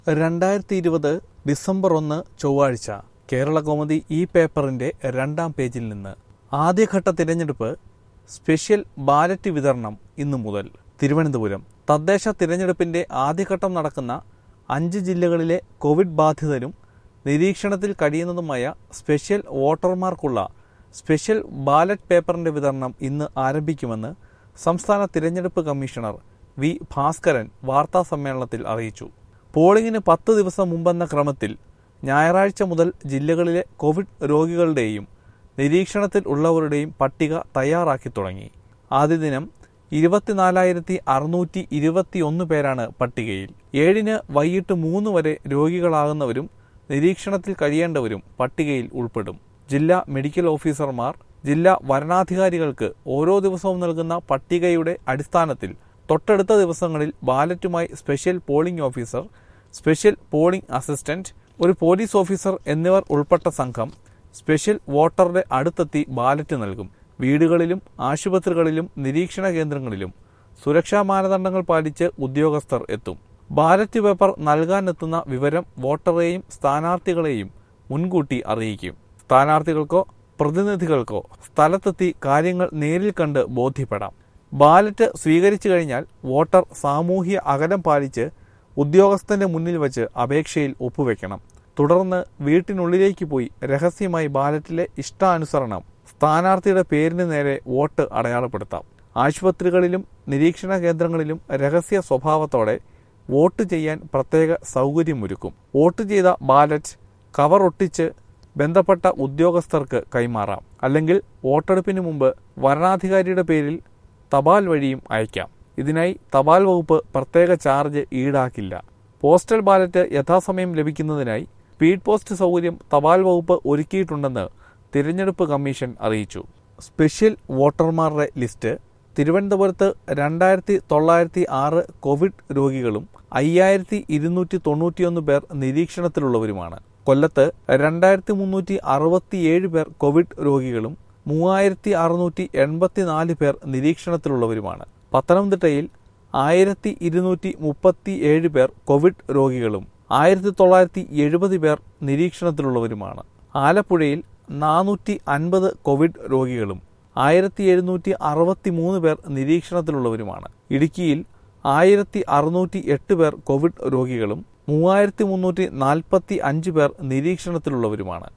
രണ്ടായിരത്തി ഇരുപത് ഡിസംബർ ഒന്ന് ചൊവ്വാഴ്ച കേരള കൗമുദി ഈ പേപ്പറിന്റെ രണ്ടാം പേജിൽ നിന്ന് ആദ്യഘട്ട തിരഞ്ഞെടുപ്പ് സ്പെഷ്യൽ ബാലറ്റ് വിതരണം ഇന്നു മുതൽ തിരുവനന്തപുരം തദ്ദേശ തിരഞ്ഞെടുപ്പിന്റെ ആദ്യഘട്ടം നടക്കുന്ന അഞ്ച് ജില്ലകളിലെ കോവിഡ് ബാധിതരും നിരീക്ഷണത്തിൽ കഴിയുന്നതുമായ സ്പെഷ്യൽ വോട്ടർമാർക്കുള്ള സ്പെഷ്യൽ ബാലറ്റ് പേപ്പറിന്റെ വിതരണം ഇന്ന് ആരംഭിക്കുമെന്ന് സംസ്ഥാന തിരഞ്ഞെടുപ്പ് കമ്മീഷണർ വി ഭാസ്കരൻ വാർത്താ സമ്മേളനത്തിൽ അറിയിച്ചു പോളിംഗിന് പത്ത് ദിവസം മുമ്പെന്ന ക്രമത്തിൽ ഞായറാഴ്ച മുതൽ ജില്ലകളിലെ കോവിഡ് രോഗികളുടെയും നിരീക്ഷണത്തിൽ ഉള്ളവരുടെയും പട്ടിക തയ്യാറാക്കി തുടങ്ങി ആദ്യ ദിനം ഇരുപത്തിനാലായിരത്തി അറുന്നൂറ്റി ഇരുപത്തിയൊന്ന് പേരാണ് പട്ടികയിൽ ഏഴിന് വൈകിട്ട് മൂന്ന് വരെ രോഗികളാകുന്നവരും നിരീക്ഷണത്തിൽ കഴിയേണ്ടവരും പട്ടികയിൽ ഉൾപ്പെടും ജില്ലാ മെഡിക്കൽ ഓഫീസർമാർ ജില്ലാ വരണാധികാരികൾക്ക് ഓരോ ദിവസവും നൽകുന്ന പട്ടികയുടെ അടിസ്ഥാനത്തിൽ തൊട്ടടുത്ത ദിവസങ്ങളിൽ ബാലറ്റുമായി special polling officer special polling assistant ഒരു പോലീസ് ഓഫീസർ എന്നിവർ ഉൾപ്പെട്ട സംഘം സ്പെഷ്യൽ വോട്ടറുടെ അടുത്തെത്തി ബാലറ്റ് നൽകും വീടുകളിലും ആശുപത്രികളിലും നിരീക്ഷണ കേന്ദ്രങ്ങളിലും സുരക്ഷാ മാനദണ്ഡങ്ങൾ പാലിച്ച് ഉദ്യോഗസ്ഥർ എത്തും ബാലറ്റ് പേപ്പർ നൽകാനെത്തുന്ന വിവരം വോട്ടറെയും സ്ഥാനാർത്ഥികളെയും മുൻകൂട്ടി അറിയിക്കും സ്ഥാനാർത്ഥികൾക്കോ പ്രതിനിധികൾക്കോ സ്ഥലത്തെത്തി കാര്യങ്ങൾ നേരിൽ കണ്ട് ബോധ്യപ്പെടാം ബാലറ്റ് സ്വീകരിച്ചു കഴിഞ്ഞാൽ വോട്ടർ സാമൂഹ്യ അകലം പാലിച്ച് ഉദ്യോഗസ്ഥന്റെ മുന്നിൽ വച്ച് അപേക്ഷയിൽ ഒപ്പുവെക്കണം തുടർന്ന് വീട്ടിനുള്ളിലേക്ക് പോയി രഹസ്യമായി ബാലറ്റിലെ ഇഷ്ടാനുസരണം സ്ഥാനാർത്ഥിയുടെ പേരിന് നേരെ വോട്ട് അടയാളപ്പെടുത്താം ആശുപത്രികളിലും നിരീക്ഷണ കേന്ദ്രങ്ങളിലും രഹസ്യ സ്വഭാവത്തോടെ വോട്ട് ചെയ്യാൻ പ്രത്യേക സൗകര്യമൊരുക്കും വോട്ട് ചെയ്ത ബാലറ്റ് കവർ ഒട്ടിച്ച് ബന്ധപ്പെട്ട ഉദ്യോഗസ്ഥർക്ക് കൈമാറാം അല്ലെങ്കിൽ വോട്ടെടുപ്പിന് മുമ്പ് വരണാധികാരിയുടെ പേരിൽ തപാൽ വഴിയും അയക്കാം ഇതിനായി തപാൽ വകുപ്പ് പ്രത്യേക ചാർജ് ഈടാക്കില്ല പോസ്റ്റൽ ബാലറ്റ് യഥാസമയം ലഭിക്കുന്നതിനായി സ്പീഡ് പോസ്റ്റ് സൗകര്യം തപാൽ വകുപ്പ് ഒരുക്കിയിട്ടുണ്ടെന്ന് തിരഞ്ഞെടുപ്പ് കമ്മീഷൻ അറിയിച്ചു സ്പെഷ്യൽ വോട്ടർമാരുടെ ലിസ്റ്റ് തിരുവനന്തപുരത്ത് രണ്ടായിരത്തി തൊള്ളായിരത്തി ആറ് കോവിഡ് രോഗികളും അയ്യായിരത്തി ഇരുന്നൂറ്റി തൊണ്ണൂറ്റിയൊന്ന് പേർ നിരീക്ഷണത്തിലുള്ളവരുമാണ് കൊല്ലത്ത് രണ്ടായിരത്തി മുന്നൂറ്റി അറുപത്തിയേഴ് പേർ കോവിഡ് രോഗികളും മൂവായിരത്തി അറുന്നൂറ്റി എൺപത്തിനാല് പേർ നിരീക്ഷണത്തിലുള്ളവരുമാണ് പത്തനംതിട്ടയിൽ ആയിരത്തി ഇരുന്നൂറ്റി മുപ്പത്തി ഏഴ് പേർ കോവിഡ് രോഗികളും ആയിരത്തി തൊള്ളായിരത്തി എഴുപത് പേർ നിരീക്ഷണത്തിലുള്ളവരുമാണ് ആലപ്പുഴയിൽ നാനൂറ്റി അൻപത് കോവിഡ് രോഗികളും ആയിരത്തി എഴുന്നൂറ്റി അറുപത്തി മൂന്ന് പേർ നിരീക്ഷണത്തിലുള്ളവരുമാണ് ഇടുക്കിയിൽ ആയിരത്തി അറുന്നൂറ്റി എട്ട് പേർ കോവിഡ് രോഗികളും മൂവായിരത്തി മുന്നൂറ്റി നാൽപ്പത്തി അഞ്ച് പേർ നിരീക്ഷണത്തിലുള്ളവരുമാണ്